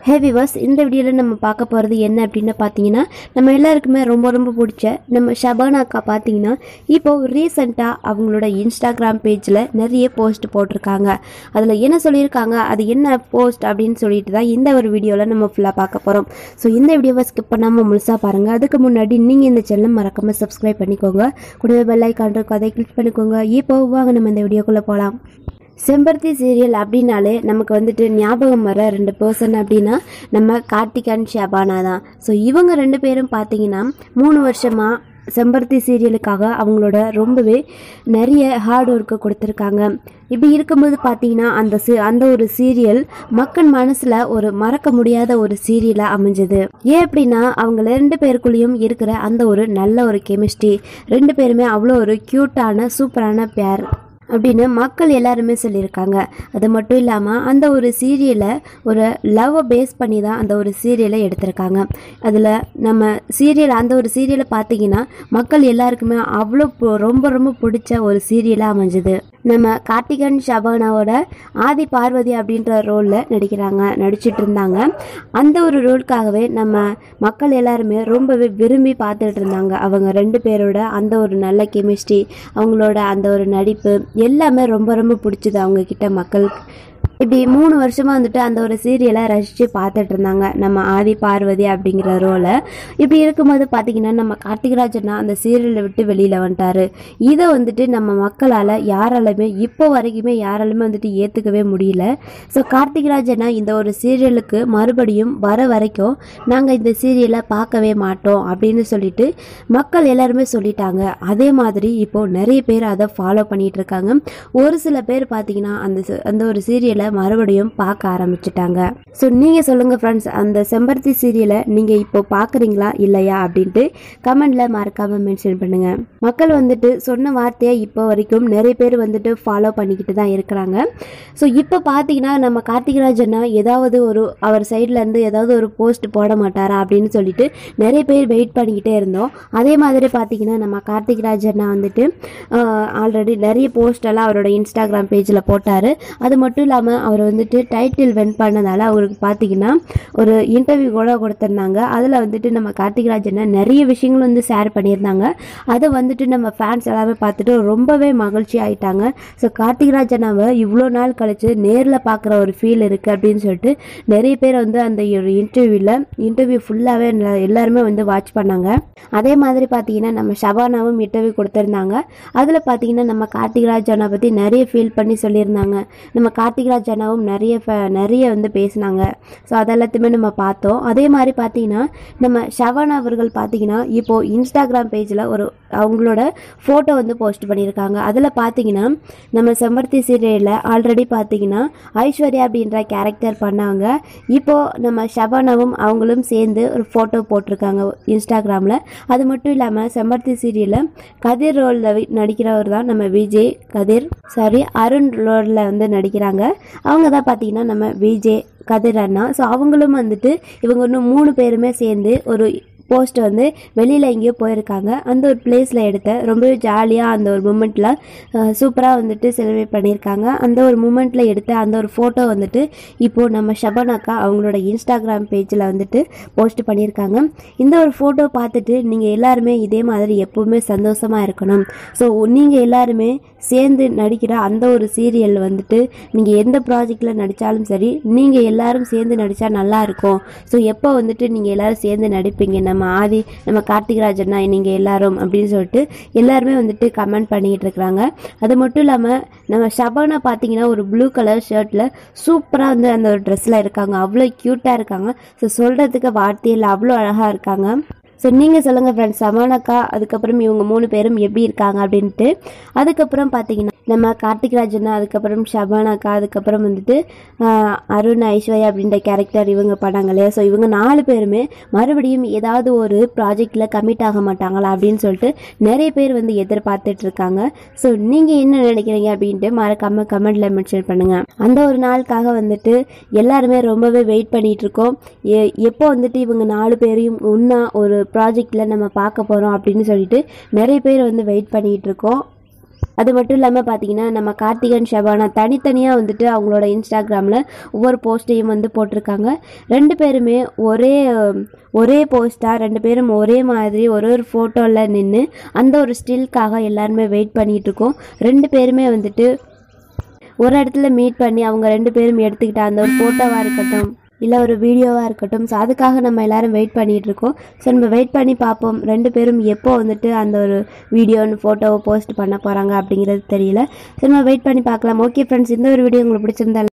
ஹே viewers இந்த வீடியோவில் நம்ம பார்க்க போகிறது என்ன அப்படின்னு பார்த்தீங்கன்னா நம்ம எல்லாருக்குமே ரொம்ப ரொம்ப பிடிச்ச நம்ம ஷபானா அக்கா பார்த்தீங்கன்னா இப்போ ரீசெண்டாக அவங்களோட இன்ஸ்டாகிராம் பேஜில் நிறைய போஸ்ட் போட்டிருக்காங்க அதில் என்ன சொல்லியிருக்காங்க அது என்ன போஸ்ட் அப்படின்னு சொல்லிட்டு தான் இந்த ஒரு வீடியோவில் நம்ம ஃபுல்லாக பார்க்க போகிறோம் ஸோ இந்த வீடியோவை ஸ்கிப் பண்ணாமல் முழுசாக பாருங்கள் அதுக்கு முன்னாடி நீங்கள் இந்த சேனலை மறக்காமல் சப்ஸ்கிரைப் பண்ணிக்கோங்க கூடவே பெல் ஐக்கான் இருக்கும் அதை கிளிக் பண்ணிக்கோங்க இப்போ வாங்க நம்ம இந்த வீடியோக்குள்ளே போகலாம் செம்பருத்தி சீரியல் அப்படின்னாலே நமக்கு வந்துட்டு ஞாபகம் வர ரெண்டு பர்சன் அப்படின்னா நம்ம கார்த்திக் அண்ட் ஷபானா தான் ஸோ இவங்க ரெண்டு பேரும் பார்த்தீங்கன்னா மூணு வருஷமாக செம்பருத்தி சீரியலுக்காக அவங்களோட ரொம்பவே நிறைய ஹார்ட் ஒர்க்கு கொடுத்துருக்காங்க இப்படி இருக்கும்போது பார்த்தீங்கன்னா அந்த சி அந்த ஒரு சீரியல் மக்கள் மனசில் ஒரு மறக்க முடியாத ஒரு சீரியலாக அமைஞ்சது ஏன் அப்படின்னா அவங்க ரெண்டு பேருக்குள்ளேயும் இருக்கிற அந்த ஒரு நல்ல ஒரு கெமிஸ்ட்ரி ரெண்டு பேருமே அவ்வளோ ஒரு க்யூட்டான சூப்பரான பேர் அப்படின்னு மக்கள் எல்லாருமே சொல்லியிருக்காங்க அது மட்டும் இல்லாமல் அந்த ஒரு சீரியலை ஒரு லவ்வை பேஸ் பண்ணி தான் அந்த ஒரு சீரியலை எடுத்திருக்காங்க அதில் நம்ம சீரியல் அந்த ஒரு சீரியலை பார்த்தீங்கன்னா மக்கள் எல்லாருக்குமே அவ்வளோ பு- ரொம்ப ரொம்ப பிடிச்ச ஒரு சீரியலாக அமைஞ்சது நம்ம கார்த்திகன் ஷபானாவோட ஆதி பார்வதி அப்படின்ற ரோலில் நடிக்கிறாங்க நடிச்சிட்டு இருந்தாங்க அந்த ஒரு ரோலுக்காகவே நம்ம மக்கள் எல்லாருமே ரொம்பவே விரும்பி பார்த்துட்டு இருந்தாங்க அவங்க ரெண்டு பேரோட அந்த ஒரு நல்ல கெமிஸ்ட்ரி அவங்களோட அந்த ஒரு நடிப்பு எல்லாமே ரொம்ப ரொம்ப பிடிச்சது அவங்க கிட்ட மக்கள் இப்படி மூணு வருஷமாக வந்துட்டு அந்த ஒரு சீரியலை ரசித்து பார்த்துட்டு இருந்தாங்க நம்ம ஆதி பார்வதி அப்படிங்கிற ரோலை இப்படி இருக்கும்போது பார்த்தீங்கன்னா நம்ம கார்த்திகராஜனா அந்த சீரியலை விட்டு வெளியில் வந்துட்டாரு இதை வந்துட்டு நம்ம மக்களால் யாராலுமே இப்போ வரைக்குமே யாராலுமே வந்துட்டு ஏற்றுக்கவே முடியல ஸோ கார்த்திகராஜனா இந்த ஒரு சீரியலுக்கு மறுபடியும் வர வரைக்கும் நாங்கள் இந்த சீரியலை பார்க்கவே மாட்டோம் அப்படின்னு சொல்லிட்டு மக்கள் எல்லாருமே சொல்லிட்டாங்க அதே மாதிரி இப்போ நிறைய பேர் அதை ஃபாலோ பண்ணிட்டு இருக்காங்க ஒரு சில பேர் பார்த்தீங்கன்னா அந்த ச- அந்த ஒரு சீரியலை மறுபடியும் பார்க்க ஆரம்பிச்சிட்டாங்க ஸோ நீங்கள் சொல்லுங்கள் ஃப்ரெண்ட்ஸ் அந்த செம்பருத்தி சீரியலை நீங்கள் இப்போ பார்க்குறீங்களா இல்லையா அப்படின்ட்டு கமெண்டில் மறக்காமல் மென்ஷன் பண்ணுங்கள் மக்கள் வந்துட்டு சொன்ன வார்த்தையை இப்போ வரைக்கும் நிறைய பேர் வந்துட்டு ஃபாலோ பண்ணிக்கிட்டு தான் இருக்கிறாங்க ஸோ இப்போ பார்த்தீங்கன்னா நம்ம கார்த்திகராஜனா ஏதாவது ஒரு அவர் சைட்லேருந்து ஏதாவது ஒரு போஸ்ட் போட மாட்டாரா அப்படின்னு சொல்லிட்டு நிறைய பேர் வெயிட் பண்ணிக்கிட்டே இருந்தோம் அதே மாதிரி பார்த்தீங்கன்னா நம்ம கார்த்திகராஜனா வந்துட்டு ஆல்ரெடி நிறைய போஸ்ட் எல்லாம் அவரோட இன்ஸ்டாகிராம் பேஜில் போட்டார் அது மட்டும் இல்லாமல் அவர் வந்துட்டு டைட்டில் வென் பண்ணதால அவருக்கு பார்த்தீங்கன்னா ஒரு இன்டர்வியூ கூட கொடுத்துருந்தாங்க அதில் வந்துட்டு நம்ம கார்த்திகராஜனை நிறைய விஷயங்கள் வந்து ஷேர் பண்ணியிருந்தாங்க அதை வந்துட்டு நம்ம ஃபேன்ஸ் எல்லாமே பார்த்துட்டு ரொம்பவே மகிழ்ச்சி ஆயிட்டாங்க ஸோ கார்த்திகராஜனாவை இவ்வளோ நாள் கழிச்சு நேரில் பார்க்குற ஒரு ஃபீல் இருக்குது அப்படின்னு சொல்லிட்டு நிறைய பேர் வந்து அந்த ஒரு இன்டர்வியூவில் இன்டர்வியூ ஃபுல்லாகவே எல்லாருமே வந்து வாட்ச் பண்ணாங்க அதே மாதிரி பார்த்தீங்கன்னா நம்ம ஷபானாவும் இன்டர்வியூ கொடுத்துருந்தாங்க அதில் பார்த்தீங்கன்னா நம்ம கார்த்திகராஜ் அண்ணா பற்றி நிறைய ஃபீல் பண்ணி சொல்லியிருந்தாங்க நம்ம கார்த்திகராஜ் அண்ணாவும் நிறைய ஃப- நிறைய வந்து பேசினாங்க ஸோ அதெல்லாத்தையுமே நம்ம பார்த்தோம் அதே மாதிரி பார்த்தீங்கன்னா நம்ம ஷவானா அவர்கள் பார்த்தீங்கன்னா இப்போது இன்ஸ்டாகிராம் பேஜில் ஒரு அவங்களோட ஃபோட்டோ வந்து போஸ்ட் பண்ணியிருக்காங்க அதில் பார்த்தீங்கன்னா நம்ம செம்பருத்தி சீரியலில் ஆல்ரெடி பார்த்தீங்கன்னா ஐஸ்வர்யா அப்படின்ற கேரக்டர் பண்ணாங்க இப்போது நம்ம ஷபானாவும் அவங்களும் சேர்ந்து ஒரு ஃபோட்டோ போட்டிருக்காங்க இன்ஸ்டாகிராமில் அது மட்டும் இல்லாமல் செம்பருத்தி சீரியலில் கதிர் ரோலில் நடிக்கிறவர் தான் நம்ம விஜய் கதிர் சாரி அருண் ரோலில் வந்து நடிக்கிறாங்க அவங்க தான் பார்த்தீங்கன்னா நம்ம விஜய் கதிர் அண்ணா ஸோ அவங்களும் வந்துட்டு இவங்க இன்னும் மூணு பேருமே சேர்ந்து ஒரு போஸ்ட் வந்து வெளியில் எங்கேயோ போயிருக்காங்க அந்த ஒரு பிளேஸில் எடுத்த ரொம்பவே ஜாலியாக அந்த ஒரு மூமெண்ட்டில் சூப்பராக வந்துட்டு செலிப்ரேட் பண்ணியிருக்காங்க அந்த ஒரு மூமெண்ட்டில் எடுத்த அந்த ஒரு ஃபோட்டோ வந்துட்டு இப்போது நம்ம ஷபனாக்கா அவங்களோட இன்ஸ்டாகிராம் பேஜில் வந்துட்டு போஸ்ட் பண்ணியிருக்காங்க இந்த ஒரு ஃபோட்டோ பார்த்துட்டு நீங்கள் எல்லாருமே இதே மாதிரி எப்பவுமே சந்தோஷமாக இருக்கணும் ஸோ நீங்கள் எல்லாருமே சேர்ந்து நடிக்கிற அந்த ஒரு சீரியல் வந்துட்டு நீங்கள் எந்த ப்ராஜெக்டில் நடித்தாலும் சரி நீங்கள் எல்லாரும் சேர்ந்து நடித்தா நல்லா இருக்கும் ஸோ எப்போ வந்துட்டு நீங்கள் எல்லாரும் சேர்ந்து நடிப்பீங்க நம்ம ஆதி நம்ம கார்த்திகராஜன்னா நீங்கள் எல்லாரும் அப்படின்னு சொல்லிட்டு எல்லாருமே வந்துட்டு கமெண்ட் பண்ணிக்கிட்டு இருக்கிறாங்க அது மட்டும் இல்லாமல் நம்ம ஷபானா பார்த்தீங்கன்னா ஒரு ப்ளூ கலர் ஷர்ட்டில் சூப்பராக வந்து அந்த ஒரு ட்ரெஸ்ஸில் இருக்காங்க அவ்வளோ க்யூட்டாக இருக்காங்க ஸோ சொல்கிறதுக்கு வார்த்தையில் அவ்வளோ அழகாக இருக்காங்க ஸோ நீங்கள் சொல்லுங்கள் ஃப்ரெண்ட்ஸ் சமானக்கா அதுக்கப்புறம் இவங்க மூணு பேரும் எப்படி இருக்காங்க அப்படின்ட்டு அதுக்கப்புறம் பார்த்தீங்கன்னா நம்ம கார்த்திக் ராஜனா அதுக்கப்புறம் ஷபானாக்கா அதுக்கப்புறம் வந்துட்டு ஆஹ், அருண் ஐஸ்வர்யா அப்படின்ற கேரக்டர் இவங்க பண்ணாங்க இல்லையா ஸோ இவங்க நாலு பேருமே மறுபடியும் ஏதாவது ஒரு ப்ராஜெக்டில் கமிட் ஆக மாட்டாங்களா அப்படின்னு சொல்லிட்டு நிறைய பேர் வந்து எதிர்பார்த்துட்டு இருக்காங்க ஸோ நீங்கள் என்ன நினைக்கிறீங்க அப்படின்ட்டு மறக்காம கமெண்ட்ல மென்ஷன் பண்ணுங்க அந்த ஒரு நாளுக்காக வந்துட்டு எல்லாருமே ரொம்பவே வெயிட் பண்ணிட்டு இருக்கோம் எ- எப்போ வந்துட்டு இவங்க நாலு பேரையும் ஒன்றா ஒரு ப்ராஜெக்டில் நம்ம பார்க்க போகிறோம் அப்படின்னு சொல்லிட்டு நிறைய பேர் வந்து வெயிட் பண்ணிட்டு இருக்கோம் அது மட்டும் இல்லாமல் பார்த்தீங்கன்னா நம்ம கார்த்திகன் ஷபானா தனித்தனியாக வந்துட்டு அவங்களோட இன்ஸ்டாகிராமில் ஒவ்வொரு போஸ்ட்டையும் வந்து போட்டிருக்காங்க ரெண்டு பேருமே ஒரே ஒரே போஸ்ட்டாக ரெண்டு பேரும் ஒரே மாதிரி ஒரு ஒரு ஃபோட்டோவில் நின்று அந்த ஒரு ஸ்டில்க்காக எல்லாருமே வெயிட் பண்ணிகிட்டு இருக்கோம் ரெண்டு பேருமே வந்துட்டு ஒரு இடத்துல மீட் பண்ணி அவங்க ரெண்டு பேரும் எடுத்துக்கிட்ட அந்த ஒரு ஃபோட்டோவாக இருக்கட்டும் இல்லை ஒரு வீடியோவாக இருக்கட்டும் ஸோ அதுக்காக நம்ம எல்லாரும் வெயிட் பண்ணிகிட்டு இருக்கோம் ஸோ நம்ம வெயிட் பண்ணி பார்ப்போம் ரெண்டு பேரும் எப்போ வந்துட்டு அந்த ஒரு வீடியோன்னு ஃபோட்டோவை போஸ்ட் பண்ண போகிறாங்க அப்படிங்கிறது தெரியல ஸோ நம்ம வெயிட் பண்ணி பார்க்கலாம் ஓகே ஃப்ரெண்ட்ஸ் இந்த ஒரு வீடியோ உங்களுக்கு பிடிச்சிருந்தா